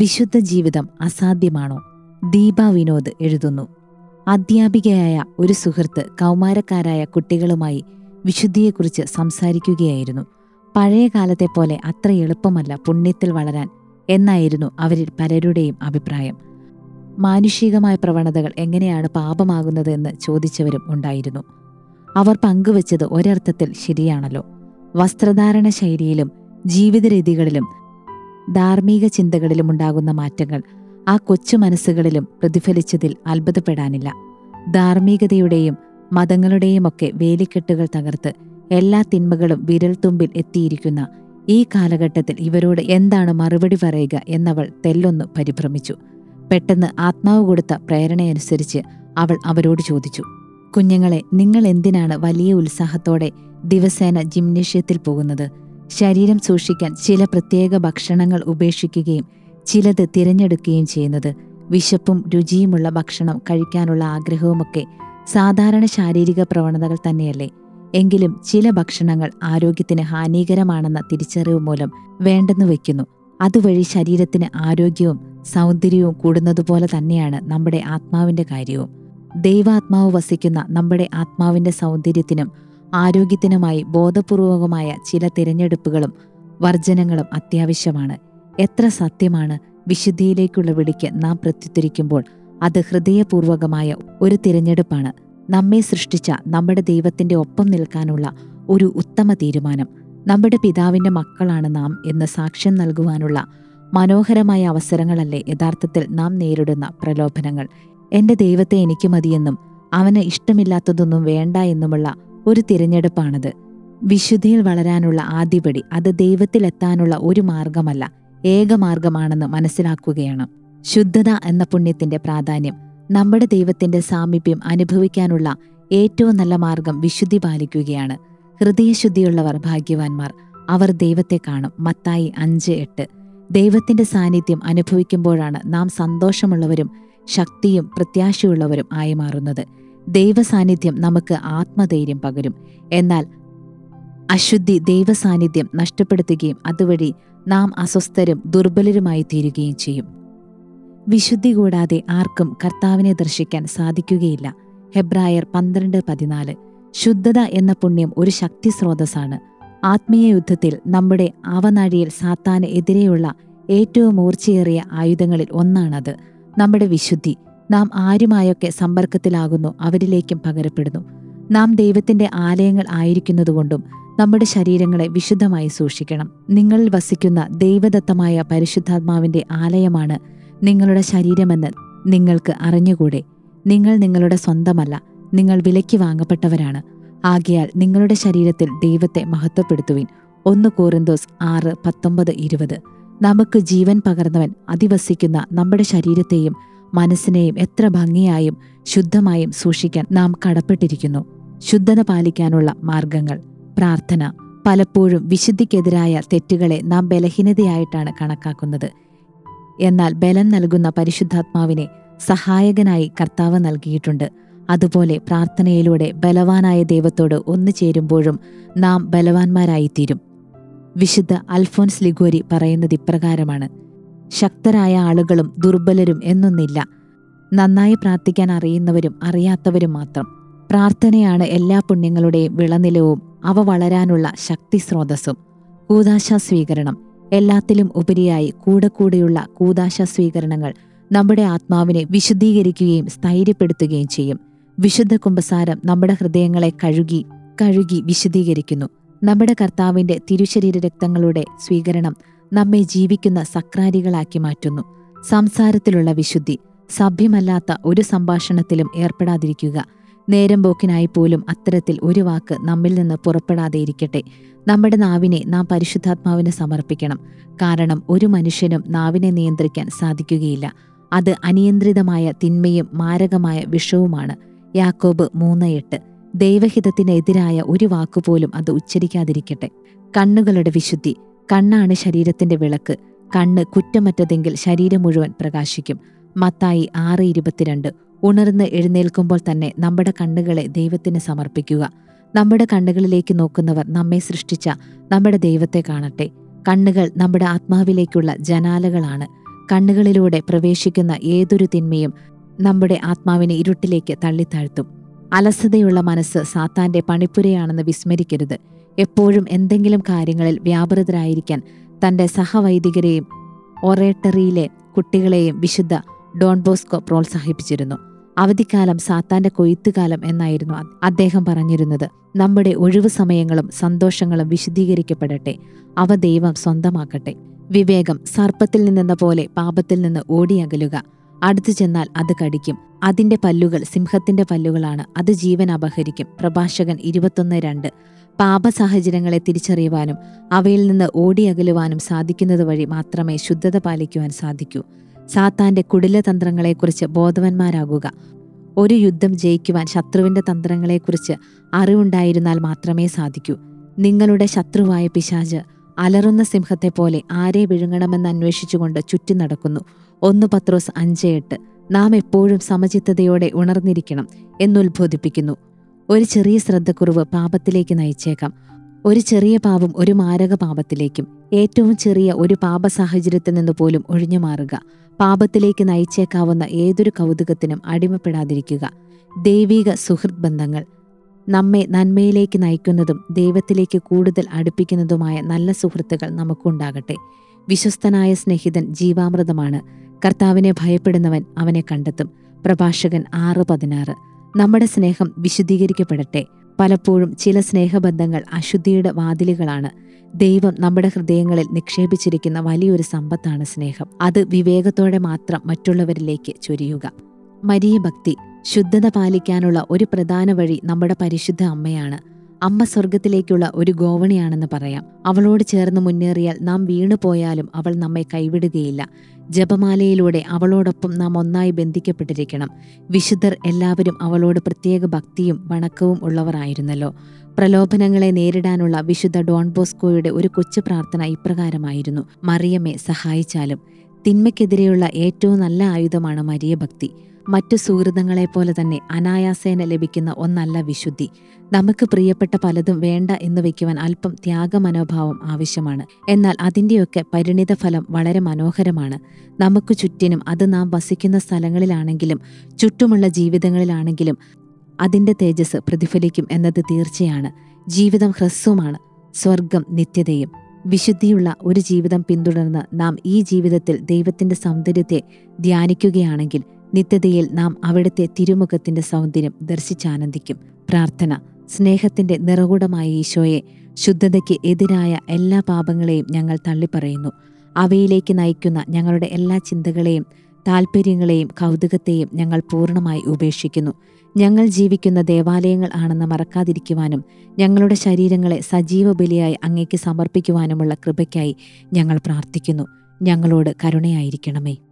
വിശുദ്ധ ജീവിതം അസാധ്യമാണോ ദീപ വിനോദ് എഴുതുന്നു അധ്യാപികയായ ഒരു സുഹൃത്ത് കൗമാരക്കാരായ കുട്ടികളുമായി വിശുദ്ധിയെക്കുറിച്ച് സംസാരിക്കുകയായിരുന്നു പഴയ കാലത്തെ പോലെ അത്ര എളുപ്പമല്ല പുണ്യത്തിൽ വളരാൻ എന്നായിരുന്നു അവരിൽ പലരുടെയും അഭിപ്രായം മാനുഷികമായ പ്രവണതകൾ എങ്ങനെയാണ് പാപമാകുന്നത് എന്ന് ചോദിച്ചവരും ഉണ്ടായിരുന്നു അവർ പങ്കുവച്ചത് ഒരർത്ഥത്തിൽ ശരിയാണല്ലോ വസ്ത്രധാരണ ശൈലിയിലും ജീവിത രീതികളിലും ധാർമ്മിക ചിന്തകളിലും ഉണ്ടാകുന്ന മാറ്റങ്ങൾ ആ കൊച്ചു മനസ്സുകളിലും പ്രതിഫലിച്ചതിൽ അത്ഭുതപ്പെടാനില്ല ധാർമ്മികതയുടെയും മതങ്ങളുടെയുമൊക്കെ വേലിക്കെട്ടുകൾ തകർത്ത് എല്ലാ തിന്മകളും വിരൽത്തുമ്പിൽ എത്തിയിരിക്കുന്ന ഈ കാലഘട്ടത്തിൽ ഇവരോട് എന്താണ് മറുപടി പറയുക എന്നവൾ തെല്ലൊന്നു പരിഭ്രമിച്ചു പെട്ടെന്ന് ആത്മാവ് കൊടുത്ത പ്രേരണയനുസരിച്ച് അവൾ അവരോട് ചോദിച്ചു കുഞ്ഞുങ്ങളെ നിങ്ങൾ എന്തിനാണ് വലിയ ഉത്സാഹത്തോടെ ദിവസേന ജിംനേഷ്യത്തിൽ പോകുന്നത് ശരീരം സൂക്ഷിക്കാൻ ചില പ്രത്യേക ഭക്ഷണങ്ങൾ ഉപേക്ഷിക്കുകയും ചിലത് തിരഞ്ഞെടുക്കുകയും ചെയ്യുന്നത് വിശപ്പും രുചിയുമുള്ള ഭക്ഷണം കഴിക്കാനുള്ള ആഗ്രഹവുമൊക്കെ സാധാരണ ശാരീരിക പ്രവണതകൾ തന്നെയല്ലേ എങ്കിലും ചില ഭക്ഷണങ്ങൾ ആരോഗ്യത്തിന് ഹാനികരമാണെന്ന തിരിച്ചറിവ് മൂലം വേണ്ടെന്ന് വയ്ക്കുന്നു അതുവഴി ശരീരത്തിന് ആരോഗ്യവും സൗന്ദര്യവും കൂടുന്നതുപോലെ തന്നെയാണ് നമ്മുടെ ആത്മാവിന്റെ കാര്യവും ദൈവാത്മാവ് വസിക്കുന്ന നമ്മുടെ ആത്മാവിന്റെ സൗന്ദര്യത്തിനും ആരോഗ്യത്തിനുമായി ബോധപൂർവകമായ ചില തിരഞ്ഞെടുപ്പുകളും വർജനങ്ങളും അത്യാവശ്യമാണ് എത്ര സത്യമാണ് വിശുദ്ധിയിലേക്കുള്ള വിളിക്ക് നാം പ്രത്യുത്തരിക്കുമ്പോൾ അത് ഹൃദയപൂർവകമായ ഒരു തിരഞ്ഞെടുപ്പാണ് നമ്മെ സൃഷ്ടിച്ച നമ്മുടെ ദൈവത്തിന്റെ ഒപ്പം നിൽക്കാനുള്ള ഒരു ഉത്തമ തീരുമാനം നമ്മുടെ പിതാവിന്റെ മക്കളാണ് നാം എന്ന് സാക്ഷ്യം നൽകുവാനുള്ള മനോഹരമായ അവസരങ്ങളല്ലേ യഥാർത്ഥത്തിൽ നാം നേരിടുന്ന പ്രലോഭനങ്ങൾ എന്റെ ദൈവത്തെ എനിക്ക് മതിയെന്നും അവന് ഇഷ്ടമില്ലാത്തതൊന്നും വേണ്ട എന്നുമുള്ള ഒരു തിരഞ്ഞെടുപ്പാണത് വിശുദ്ധിയിൽ വളരാനുള്ള ആദ്യപടി അത് ദൈവത്തിലെത്താനുള്ള ഒരു മാർഗമല്ല ഏകമാർഗമാണെന്ന് മനസ്സിലാക്കുകയാണ് ശുദ്ധത എന്ന പുണ്യത്തിന്റെ പ്രാധാന്യം നമ്മുടെ ദൈവത്തിന്റെ സാമീപ്യം അനുഭവിക്കാനുള്ള ഏറ്റവും നല്ല മാർഗം വിശുദ്ധി പാലിക്കുകയാണ് ഹൃദയശുദ്ധിയുള്ളവർ ഭാഗ്യവാന്മാർ അവർ ദൈവത്തെ കാണും മത്തായി അഞ്ച് എട്ട് ദൈവത്തിന്റെ സാന്നിധ്യം അനുഭവിക്കുമ്പോഴാണ് നാം സന്തോഷമുള്ളവരും ശക്തിയും പ്രത്യാശയുള്ളവരും ആയി മാറുന്നത് ദൈവസാന്നിധ്യം നമുക്ക് ആത്മധൈര്യം പകരും എന്നാൽ അശുദ്ധി ദൈവസാന്നിധ്യം നഷ്ടപ്പെടുത്തുകയും അതുവഴി നാം അസ്വസ്ഥരും ദുർബലരുമായി തീരുകയും ചെയ്യും വിശുദ്ധി കൂടാതെ ആർക്കും കർത്താവിനെ ദർശിക്കാൻ സാധിക്കുകയില്ല ഹെബ്രായർ പന്ത്രണ്ട് പതിനാല് ശുദ്ധത എന്ന പുണ്യം ഒരു ശക്തി സ്രോതസ്സാണ് ആത്മീയ യുദ്ധത്തിൽ നമ്മുടെ ആവനാഴിയിൽ സാത്താന് എതിരെയുള്ള ഏറ്റവും മൂർച്ചയേറിയ ആയുധങ്ങളിൽ ഒന്നാണത് നമ്മുടെ വിശുദ്ധി നാം ആരുമായൊക്കെ സമ്പർക്കത്തിലാകുന്നു അവരിലേക്കും പകരപ്പെടുന്നു നാം ദൈവത്തിന്റെ ആലയങ്ങൾ ആയിരിക്കുന്നതുകൊണ്ടും നമ്മുടെ ശരീരങ്ങളെ വിശുദ്ധമായി സൂക്ഷിക്കണം നിങ്ങളിൽ വസിക്കുന്ന ദൈവദത്തമായ പരിശുദ്ധാത്മാവിന്റെ ആലയമാണ് നിങ്ങളുടെ ശരീരമെന്ന് നിങ്ങൾക്ക് അറിഞ്ഞുകൂടെ നിങ്ങൾ നിങ്ങളുടെ സ്വന്തമല്ല നിങ്ങൾ വിലയ്ക്ക് വാങ്ങപ്പെട്ടവരാണ് ആകയാൽ നിങ്ങളുടെ ശരീരത്തിൽ ദൈവത്തെ മഹത്വപ്പെടുത്തുവിൻ ഒന്ന് കോറിന്തോസ് ആറ് പത്തൊമ്പത് ഇരുപത് നമുക്ക് ജീവൻ പകർന്നവൻ അധിവസിക്കുന്ന നമ്മുടെ ശരീരത്തെയും മനസ്സിനെയും എത്ര ഭംഗിയായും ശുദ്ധമായും സൂക്ഷിക്കാൻ നാം കടപ്പെട്ടിരിക്കുന്നു ശുദ്ധത പാലിക്കാനുള്ള മാർഗങ്ങൾ പ്രാർത്ഥന പലപ്പോഴും വിശുദ്ധിക്കെതിരായ തെറ്റുകളെ നാം ബലഹീനതയായിട്ടാണ് കണക്കാക്കുന്നത് എന്നാൽ ബലം നൽകുന്ന പരിശുദ്ധാത്മാവിനെ സഹായകനായി കർത്താവ് നൽകിയിട്ടുണ്ട് അതുപോലെ പ്രാർത്ഥനയിലൂടെ ബലവാനായ ദൈവത്തോട് ഒന്നു ചേരുമ്പോഴും നാം ബലവാന്മാരായിത്തീരും വിശുദ്ധ അൽഫോൻസ് ലിഗോരി പറയുന്നത് ഇപ്രകാരമാണ് ശക്തരായ ആളുകളും ദുർബലരും എന്നൊന്നില്ല നന്നായി പ്രാർത്ഥിക്കാൻ അറിയുന്നവരും അറിയാത്തവരും മാത്രം പ്രാർത്ഥനയാണ് എല്ലാ പുണ്യങ്ങളുടെയും വിളനിലവും അവ വളരാനുള്ള ശക്തി സ്രോതസ്സും കൂതാശ സ്വീകരണം എല്ലാത്തിലും ഉപരിയായി കൂടെ കൂടെയുള്ള കൂതാശ സ്വീകരണങ്ങൾ നമ്മുടെ ആത്മാവിനെ വിശുദ്ധീകരിക്കുകയും സ്ഥൈര്യപ്പെടുത്തുകയും ചെയ്യും വിശുദ്ധ കുംഭസാരം നമ്മുടെ ഹൃദയങ്ങളെ കഴുകി കഴുകി വിശുദ്ധീകരിക്കുന്നു നമ്മുടെ കർത്താവിന്റെ തിരുശരീര രക്തങ്ങളുടെ സ്വീകരണം നമ്മെ ജീവിക്കുന്ന സക്രാരികളാക്കി മാറ്റുന്നു സംസാരത്തിലുള്ള വിശുദ്ധി സഭ്യമല്ലാത്ത ഒരു സംഭാഷണത്തിലും ഏർപ്പെടാതിരിക്കുക നേരം പോക്കിനായി പോലും അത്തരത്തിൽ ഒരു വാക്ക് നമ്മിൽ നിന്ന് പുറപ്പെടാതെ ഇരിക്കട്ടെ നമ്മുടെ നാവിനെ നാം പരിശുദ്ധാത്മാവിന് സമർപ്പിക്കണം കാരണം ഒരു മനുഷ്യനും നാവിനെ നിയന്ത്രിക്കാൻ സാധിക്കുകയില്ല അത് അനിയന്ത്രിതമായ തിന്മയും മാരകമായ വിഷവുമാണ് യാക്കോബ് മൂന്ന് എട്ട് ദൈവഹിതത്തിനെതിരായ ഒരു വാക്കുപോലും അത് ഉച്ചരിക്കാതിരിക്കട്ടെ കണ്ണുകളുടെ വിശുദ്ധി കണ്ണാണ് ശരീരത്തിന്റെ വിളക്ക് കണ്ണ് കുറ്റമറ്റതെങ്കിൽ ശരീരം മുഴുവൻ പ്രകാശിക്കും മത്തായി ആറ് ഇരുപത്തിരണ്ട് ഉണർന്ന് എഴുന്നേൽക്കുമ്പോൾ തന്നെ നമ്മുടെ കണ്ണുകളെ ദൈവത്തിന് സമർപ്പിക്കുക നമ്മുടെ കണ്ണുകളിലേക്ക് നോക്കുന്നവർ നമ്മെ സൃഷ്ടിച്ച നമ്മുടെ ദൈവത്തെ കാണട്ടെ കണ്ണുകൾ നമ്മുടെ ആത്മാവിലേക്കുള്ള ജനാലകളാണ് കണ്ണുകളിലൂടെ പ്രവേശിക്കുന്ന ഏതൊരു തിന്മയും നമ്മുടെ ആത്മാവിനെ ഇരുട്ടിലേക്ക് തള്ളിത്താഴ്ത്തും അലസതയുള്ള മനസ്സ് സാത്താന്റെ പണിപ്പുരയാണെന്ന് വിസ്മരിക്കരുത് എപ്പോഴും എന്തെങ്കിലും കാര്യങ്ങളിൽ വ്യാപൃതരായിരിക്കാൻ തന്റെ സഹവൈദികരെയും ഒറേട്ടറിയിലെ കുട്ടികളെയും വിശുദ്ധ ഡോൺ ബോസ്കോ പ്രോത്സാഹിപ്പിച്ചിരുന്നു അവധിക്കാലം സാത്താന്റെ കൊയ്ത്തുകാലം എന്നായിരുന്നു അ- അദ്ദേഹം പറഞ്ഞിരുന്നത് നമ്മുടെ ഒഴിവു സമയങ്ങളും സന്തോഷങ്ങളും വിശുദ്ധീകരിക്കപ്പെടട്ടെ അവ ദൈവം സ്വന്തമാക്കട്ടെ വിവേകം സർപ്പത്തിൽ നിന്നെന്ന പോലെ പാപത്തിൽ നിന്ന് ഓടിയകലുക അടുത്തു ചെന്നാൽ അത് കടിക്കും അതിന്റെ പല്ലുകൾ സിംഹത്തിന്റെ പല്ലുകളാണ് അത് ജീവൻ അപഹരിക്കും പ്രഭാഷകൻ ഇരുപത്തൊന്ന് രണ്ട് പാപ സാഹചര്യങ്ങളെ തിരിച്ചറിയുവാനും അവയിൽ നിന്ന് ഓടിയകലുവാനും സാധിക്കുന്നത് വഴി മാത്രമേ ശുദ്ധത പാലിക്കുവാൻ സാധിക്കൂ സാത്താന്റെ കുടിലതന്ത്രങ്ങളെക്കുറിച്ച് ബോധവന്മാരാകുക ഒരു യുദ്ധം ജയിക്കുവാൻ ശത്രുവിന്റെ തന്ത്രങ്ങളെക്കുറിച്ച് അറിവുണ്ടായിരുന്നാൽ മാത്രമേ സാധിക്കൂ നിങ്ങളുടെ ശത്രുവായ പിശാജ് അലറുന്ന സിംഹത്തെ പോലെ ആരെ വിഴുങ്ങണമെന്ന് അന്വേഷിച്ചുകൊണ്ട് ചുറ്റി നടക്കുന്നു ഒന്ന് പത്രോസ് അഞ്ച് എട്ട് നാം എപ്പോഴും സമചിത്തതയോടെ ഉണർന്നിരിക്കണം എന്നുത്ബോധിപ്പിക്കുന്നു ഒരു ചെറിയ ശ്രദ്ധക്കുറവ് പാപത്തിലേക്ക് നയിച്ചേക്കാം ഒരു ചെറിയ പാപം ഒരു മാരക പാപത്തിലേക്കും ഏറ്റവും ചെറിയ ഒരു പാപ സാഹചര്യത്തിൽ നിന്ന് പോലും ഒഴിഞ്ഞു മാറുക പാപത്തിലേക്ക് നയിച്ചേക്കാവുന്ന ഏതൊരു കൗതുകത്തിനും അടിമപ്പെടാതിരിക്കുക ദൈവിക സുഹൃത് ബന്ധങ്ങൾ നമ്മെ നന്മയിലേക്ക് നയിക്കുന്നതും ദൈവത്തിലേക്ക് കൂടുതൽ അടുപ്പിക്കുന്നതുമായ നല്ല സുഹൃത്തുക്കൾ നമുക്കുണ്ടാകട്ടെ വിശ്വസ്തനായ സ്നേഹിതൻ ജീവാമൃതമാണ് കർത്താവിനെ ഭയപ്പെടുന്നവൻ അവനെ കണ്ടെത്തും പ്രഭാഷകൻ ആറ് പതിനാറ് നമ്മുടെ സ്നേഹം വിശുദ്ധീകരിക്കപ്പെടട്ടെ പലപ്പോഴും ചില സ്നേഹബന്ധങ്ങൾ അശുദ്ധിയുടെ വാതിലുകളാണ് ദൈവം നമ്മുടെ ഹൃദയങ്ങളിൽ നിക്ഷേപിച്ചിരിക്കുന്ന വലിയൊരു സമ്പത്താണ് സ്നേഹം അത് വിവേകത്തോടെ മാത്രം മറ്റുള്ളവരിലേക്ക് ചൊരിയുക മരിയ ഭക്തി ശുദ്ധത പാലിക്കാനുള്ള ഒരു പ്രധാന വഴി നമ്മുടെ പരിശുദ്ധ അമ്മയാണ് അമ്മ സ്വർഗത്തിലേക്കുള്ള ഒരു ഗോവണിയാണെന്ന് പറയാം അവളോട് ചേർന്ന് മുന്നേറിയാൽ നാം വീണുപോയാലും അവൾ നമ്മെ കൈവിടുകയില്ല ജപമാലയിലൂടെ അവളോടൊപ്പം നാം ഒന്നായി ബന്ധിക്കപ്പെട്ടിരിക്കണം വിശുദ്ധർ എല്ലാവരും അവളോട് പ്രത്യേക ഭക്തിയും വണക്കവും ഉള്ളവരായിരുന്നല്ലോ പ്രലോഭനങ്ങളെ നേരിടാനുള്ള വിശുദ്ധ ഡോൺ ബോസ്കോയുടെ ഒരു കൊച്ചു പ്രാർത്ഥന ഇപ്രകാരമായിരുന്നു മറിയമ്മെ സഹായിച്ചാലും തിന്മയ്ക്കെതിരെയുള്ള ഏറ്റവും നല്ല ആയുധമാണ് മരിയ ഭക്തി മറ്റു സുഹൃതങ്ങളെപ്പോലെ തന്നെ അനായാസേന ലഭിക്കുന്ന ഒന്നല്ല വിശുദ്ധി നമുക്ക് പ്രിയപ്പെട്ട പലതും വേണ്ട എന്ന് വയ്ക്കുവാൻ അല്പം ത്യാഗമനോഭാവം ആവശ്യമാണ് എന്നാൽ അതിൻ്റെയൊക്കെ പരിണിത ഫലം വളരെ മനോഹരമാണ് നമുക്ക് ചുറ്റിനും അത് നാം വസിക്കുന്ന സ്ഥലങ്ങളിലാണെങ്കിലും ചുറ്റുമുള്ള ജീവിതങ്ങളിലാണെങ്കിലും അതിൻ്റെ തേജസ് പ്രതിഫലിക്കും എന്നത് തീർച്ചയാണ് ജീവിതം ഹ്രസ്വമാണ് സ്വർഗം നിത്യതയും വിശുദ്ധിയുള്ള ഒരു ജീവിതം പിന്തുടർന്ന് നാം ഈ ജീവിതത്തിൽ ദൈവത്തിന്റെ സൗന്ദര്യത്തെ ധ്യാനിക്കുകയാണെങ്കിൽ നിത്യതയിൽ നാം അവിടുത്തെ തിരുമുഖത്തിന്റെ സൗന്ദര്യം ദർശിച്ചാനന്ദിക്കും പ്രാർത്ഥന സ്നേഹത്തിന്റെ നിറകുടമായ ഈശോയെ ശുദ്ധതയ്ക്ക് എതിരായ എല്ലാ പാപങ്ങളെയും ഞങ്ങൾ തള്ളിപ്പറയുന്നു അവയിലേക്ക് നയിക്കുന്ന ഞങ്ങളുടെ എല്ലാ ചിന്തകളെയും താൽപ്പര്യങ്ങളെയും കൗതുകത്തെയും ഞങ്ങൾ പൂർണ്ണമായി ഉപേക്ഷിക്കുന്നു ഞങ്ങൾ ജീവിക്കുന്ന ദേവാലയങ്ങൾ ആണെന്ന് മറക്കാതിരിക്കുവാനും ഞങ്ങളുടെ ശരീരങ്ങളെ സജീവ ബലിയായി അങ്ങേക്ക് സമർപ്പിക്കുവാനുമുള്ള കൃപയ്ക്കായി ഞങ്ങൾ പ്രാർത്ഥിക്കുന്നു ഞങ്ങളോട് കരുണയായിരിക്കണമേ